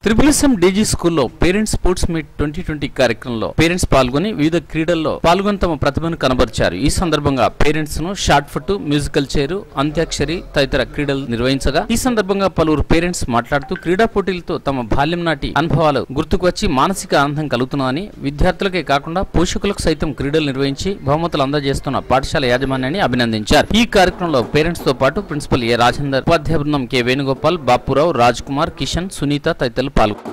త్రిపులిసం డీజీ స్కూల్లో parents sports meet twenty twenty కార్యక్రమంలో పేరెంట్స్ పాల్గొని వివిధ క్రీడల్లో పాల్గొని తమ ప్రతిభను కనబరిచారు ఈ సందర్భంగా పేరెంట్స్ ను shot put musical chair Antakshari తదితర క్రీడలు నిర్వహించగా ఈ సందర్భంగా పలువురు పేరెంట్స్ మాట్లాడుతూ క్రీడా పోటీలతో తమ బాల్యం నాటి అనుభవాలు గుర్తుకు వచ్చి మానసిక ఆనందం కలుగుతున్నదని విద్యార్థులకే కాకుండా పోషకులకు సైతం క్రీడలు నిర్వహించి బహుమతులు అందజేస్తున్న పాఠశాల యాజమాన్యాన్ని అభినందించారు ఈ కార్యక్రమంలో పేరెంట్స్ తో పాటు ప్రిన్సిపల్ ఏ రాజేందర్ ఉపాధ్యాయ బృందం కె వేణుగోపాల్ బాపురావు రాజ్ కుమార్ కిషన్ సునీత తదితరులు పాల్గొన్నారు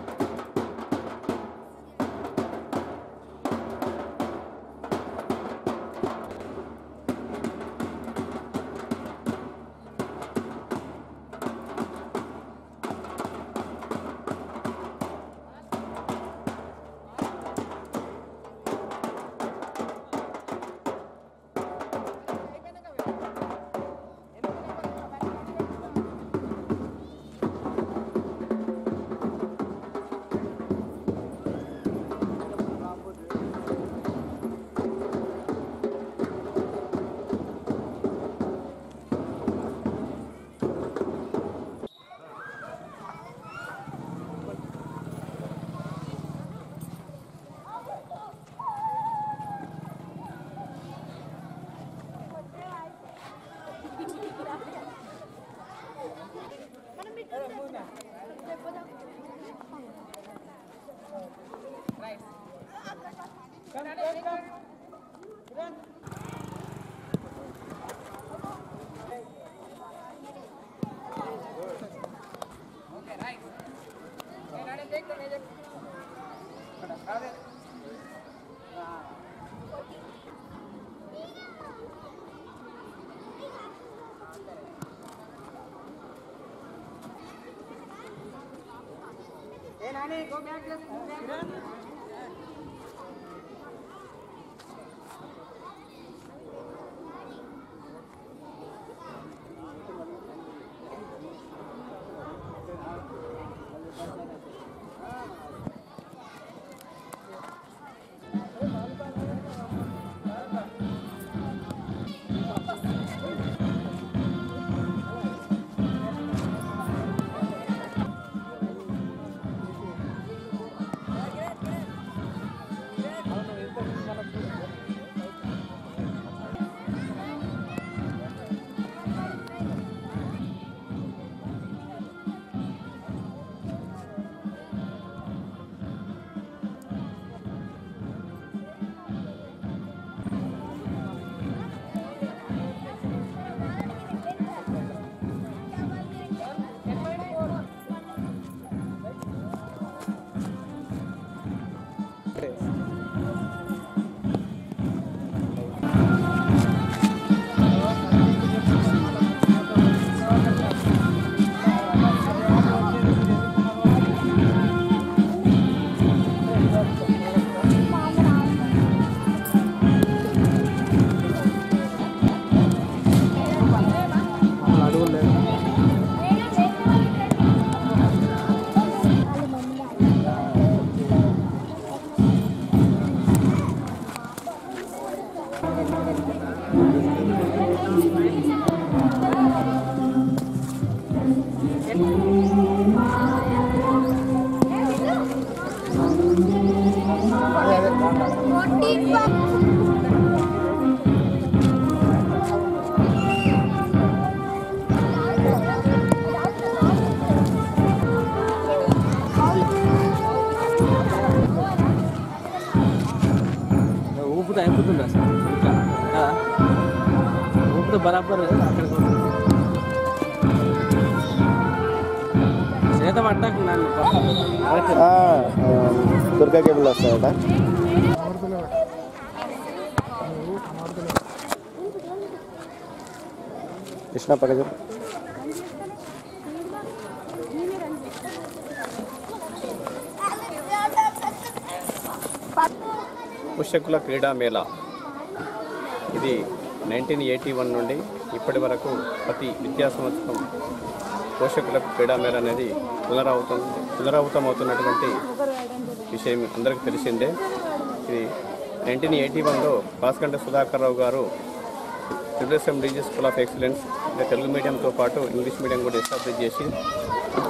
ఊపుతా అయిపోతుంది అసలు ఇంకా కదా ఊపుతా బరాబర్ అక్కడికి పోతుంది. చేత పట్టకు నన్ను కరెక్ట్. ఆ, ఆ, దుర్గా కేబుల్ వస్తాయట కృష్ణ పక్కన చెప్పు. పుష్యకుల క్రీడా మేళా ఇది నైన్టీన్ ఎయిటీ వన్ నుండి ఇప్పటి వరకు ప్రతి విద్యా సంవత్సరం పోషకుల క్రీడా మేళ అనేది పునరావృతం పునరావృతం అవుతున్నటువంటి విషయం అందరికీ తెలిసిందే ఇది నైన్టీన్ ఎయిటీ వన్లో భాస్కంట సుధాకర్ రావు గారు triple SM DG school of excellence అంటే తెలుగు మీడియంతో పాటు ఇంగ్లీష్ మీడియం కూడా ఎస్టాబ్లిష్ చేసి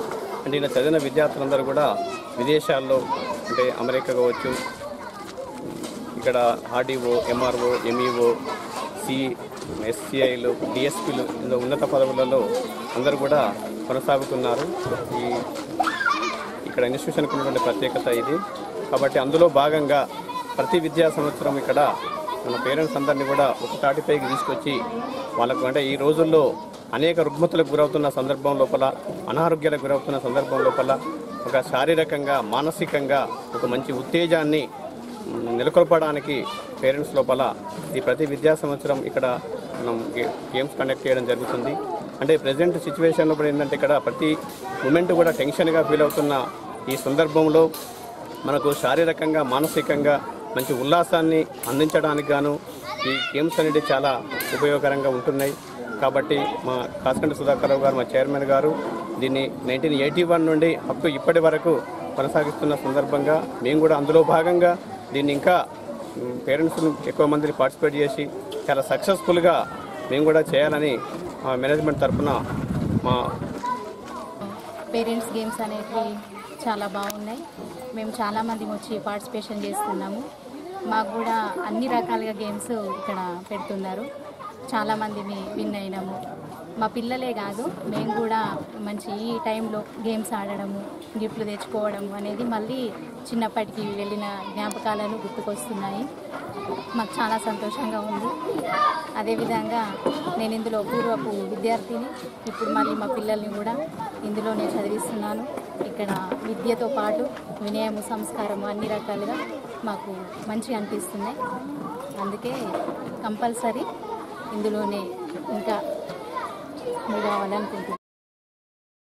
అంటే ఇలా చదివిన విద్యార్థులందరూ కూడా విదేశాల్లో అంటే అమెరికా కావచ్చు ఇక్కడ ఆర్డీఓ ఎంఆర్ఓ ఎంఈఓ సి ఎస్సీఐలు డిఎస్పీలు ఇందులో ఉన్నత పదవులలో అందరూ కూడా కొనసాగుతున్నారు ఈ ఇక్కడ ఇన్స్టిట్యూషన్కి ఉన్నటువంటి ప్రత్యేకత ఇది కాబట్టి అందులో భాగంగా ప్రతి విద్యా సంవత్సరం ఇక్కడ మన పేరెంట్స్ అందరినీ కూడా ఒక తాటిపైకి తీసుకొచ్చి వాళ్ళకు అంటే ఈ రోజుల్లో అనేక రుగ్మతులకు గురవుతున్న సందర్భం లోపల అనారోగ్యాలకు గురవుతున్న సందర్భం లోపల ఒక శారీరకంగా మానసికంగా ఒక మంచి ఉత్తేజాన్ని మ్, నెలకొల్పడానికి పేరెంట్స్ లోపల ఈ ప్రతి విద్యా సంవత్సరం ఇక్కడ మనం గే- గేమ్స్ కండక్ట్ చేయడం జరుగుతుంది అంటే ప్రజెంట్ సిచ్యువేషన్ లోపల ఏంటంటే ఇక్కడ ప్రతి మూమెంట్ కూడా టెన్షన్గా ఫీల్ అవుతున్న ఈ సందర్భంలో మనకు శారీరకంగా మానసికంగా మంచి ఉల్లాసాన్ని అందించడానికి గాను ఈ గేమ్స్ అనేది చాలా ఉపయోగకరంగా ఉంటున్నాయి కాబట్టి మా కాసకంటి సుధాకర్ రావు గారు మా చైర్మన్ గారు దీన్ని నైన్టీన్ ఎయిటీ వన్ నుండి అప్ టు ఇప్పటి వరకు కొనసాగిస్తున్న సందర్భంగా మేము కూడా అందులో భాగంగా దీన్ని ఇంకా పేరెంట్స్ ఎక్కువ మందిని పార్టిసిపేట్ చేసి చాలా సక్సెస్ఫుల్గా మేము కూడా చేయాలని మా మేనేజ్మెంట్ తరఫున మా పేరెంట్స్ గేమ్స్ అనేవి చాలా బాగున్నాయి మేము చాలామంది వచ్చి పార్టిసిపేషన్ చేస్తున్నాము మాకు కూడా అన్ని రకాలుగా గేమ్స్ ఇక్కడ పెడుతున్నారు చాలామందిని విన్ అయినాము మా పిల్లలే కాదు మేము కూడా మంచి ఈ టైంలో గేమ్స్ ఆడడము గిఫ్ట్లు తెచ్చుకోవడం అనేది మళ్ళీ చిన్నప్పటికి వెళ్ళిన జ్ఞాపకాలను గుర్తుకొస్తున్నాయి మాకు చాలా సంతోషంగా ఉంది అదేవిధంగా నేను ఇందులో పూర్వపు విద్యార్థిని ఇప్పుడు మళ్ళీ మా పిల్లల్ని కూడా ఇందులోనే చదివిస్తున్నాను ఇక్కడ విద్యతో పాటు వినయము సంస్కారము అన్ని రకాలుగా మాకు మంచిగా అనిపిస్తున్నాయి అందుకే కంపల్సరీ ఇందులోనే ఇంకా మూవ్ అవ్వాలనుకుంటున్నాను